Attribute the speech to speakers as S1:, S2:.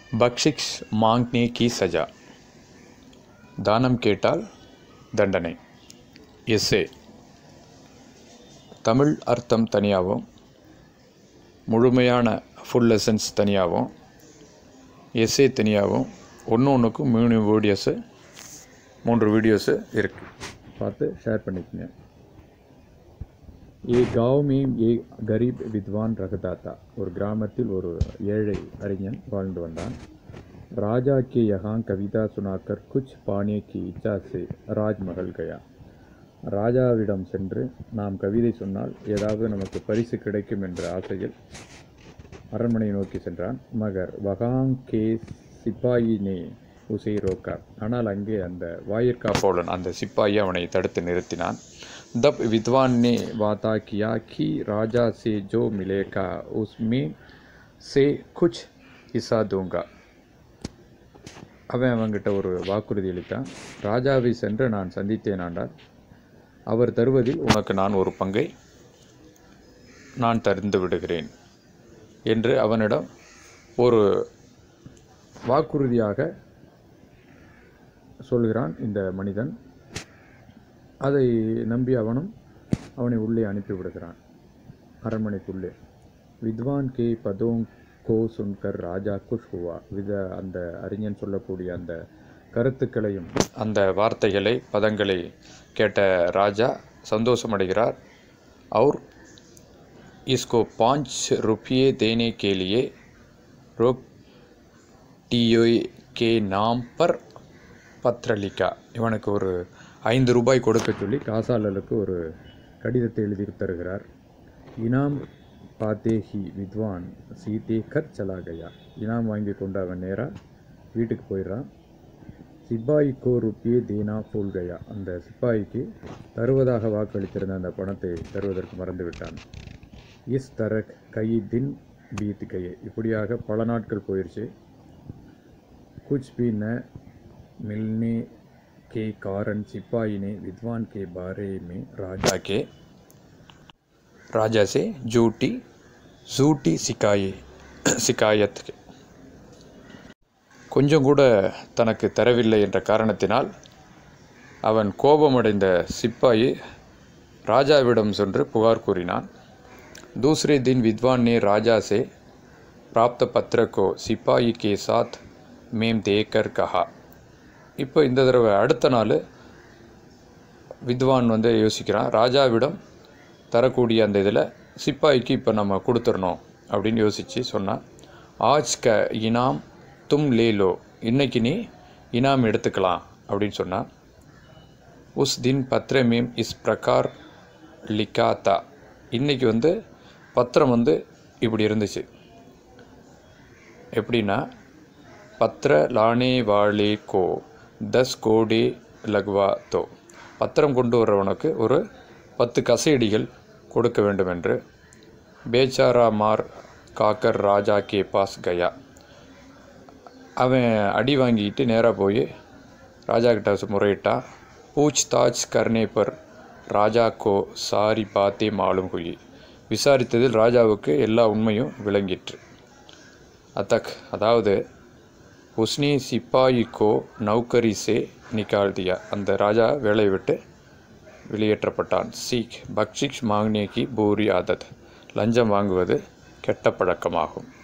S1: பக்ஷிஷ் மாங்னே கி சஜா தானம் கேட்டால் தண்டனை எஸ்ஏ தமிழ் அர்த்தம் தனியாகவும் முழுமையான ஃபுல் லெசன்ஸ் தனியாகவும் எஸ்ஏ தனியாகவும் ஒன்று ஒன்றுக்கும் மூணு வீடியோஸு மூன்று வீடியோஸு இருக்குது பார்த்து ஷேர் பண்ணிக்கங்க ये गांव में ये गरीब विद्वान रहता था ஒரு கிராமத்தில் ஒரு ஏழை அறிஞன் வாழ்ந்து வந்தான் ராஜா के यहाँ कविता सुनाकर कुछ पाने की इच्छा से ராஜ்மஹல் கயா ராஜாவிடம் சென்று நாம் கவிதை சொன்னால் ஏதாவது நமக்கு பரிசு கிடைக்கும் என்ற ஆசையில் அரண்மனையை நோக்கி சென்றான் மகர் வகாங் கே சிப்பாயினே உசை ரோக்கார் ஆனால் அங்கே அந்த வாயிற்காப்போலன் அந்த சிப்பாயி அவனை தடுத்து நிறுத்தினான் தப் विद्वान ने वादा किया कि राजा से जो मिलेगा उसमें से कुछ हिस्सा दूंगा அவன் அவங்கிட்ட ஒரு வாக்குறுதி அளித்தான் ராஜாவை சென்று நான் சந்தித்தேன் ஆண்டால் அவர் தருவதில் உனக்கு நான் ஒரு பங்கை நான் தந்து விடுகிறேன் என்று அவனிடம் ஒரு வாக்குறுதியாக சொல்கிறான் இந்த மனிதன் அதை நம்பி அவனும் அவனை உள்ளே அனுப்பிவிடுகிறான் அரண்மனைக்குள்ளே வித்வான் கே பதோங் கோ சுன்கர் ராஜா குஷ் ஹுவா வித அந்த அறிஞன் சொல்லக்கூடிய அந்த கருத்துக்களையும் அந்த வார்த்தைகளை பதங்களை கேட்ட ராஜா சந்தோஷமடைகிறார் और इसको पाँच रुपये देने के लिए रोक टीओ के नाम पर பத்ரலிக்கா இவனுக்கு ஒரு ஐந்து ரூபாய் கொடுக்க சொல்லி காசாளலுக்கு ஒரு கடிதத்தை எழுதி தருகிறார் இனாம் பாத்தே ஹி வித்வான் சீதே கர் சலா கயா இனாம் வாங்கி கொண்டு அவன் நேராக வீட்டுக்கு போயிடுறான் சிப்பாய்க்கோ ருப்பியே தேனா ஃபூல் கயா அந்த சிப்பாய்க்கு தருவதாக வாக்களித்திருந்த அந்த பணத்தை தருவதற்கு மறந்து விட்டான் இஸ் தரக் கை தின் பீத் கையே இப்படியாக பல நாட்கள் போயிடுச்சு குச் பி ந मिलने के कारण सिपाही ने विद्वान के बारे में राजा के राजा से झूठी झूठी सिकाये சிக்காயத் கொஞ்சம் கூட தனக்கு தரவில்லை என்ற காரணத்தினால் அவன் கோபமடைந்த சிப்பாயி ராஜாவிடம் சென்று புகார் கூறினான் दूसरे दिन विद्वान ने राजा से प्राप्त पत्र को सिपाही के साथ मेम देकर कहा இப்போ இந்த தடவை அடுத்த நாள் வித்வான் வந்து யோசிக்கிறான் ராஜாவிடம் தரக்கூடிய அந்த இதில் சிப்பாய்க்கு இப்போ நம்ம கொடுத்துடணும் அப்படின்னு யோசித்து சொன்னான் ஆஜ் க இனாம் தும் லேலோ இன்னைக்கு நீ இனாம் எடுத்துக்கலாம் அப்படின்னு சொன்னான் உஸ் தின் பத்ர மேம் இஸ் பிரகார் லிகாத்தா இன்னைக்கு வந்து பத்திரம் வந்து இப்படி இருந்துச்சு எப்படின்னா பத்திர லானே வாலே கோ தஸ் கோடி லக்வா தோ பத்திரம் கொண்டு வர்றவனுக்கு ஒரு பத்து கசையடிகள் கொடுக்க வேண்டும் என்று பேச்சாரா மார் காக்கர் ராஜா கே பாஸ் கயா அவன் அடி வாங்கிட்டு நேராக போய் ராஜா கிட்ட முறையிட்டான் பூச் தாஜ் கர்னே பர் ராஜா கோ சாரி பாத்தே மாலும் குயி விசாரித்ததில் ராஜாவுக்கு எல்லா உண்மையும் விளங்கிற்று அத்தக் அதாவது உஸ்னி சிப்பாயிக்கோ நௌக்கரி சே நிக்கால் தியா அந்த ராஜா வேலையை விட்டு வெளியேற்றப்பட்டான் சீக் பக்ஷிஷ் மாங்னேகி பூரி ஆதத் லஞ்சம் வாங்குவது கெட்ட பழக்கமாகும்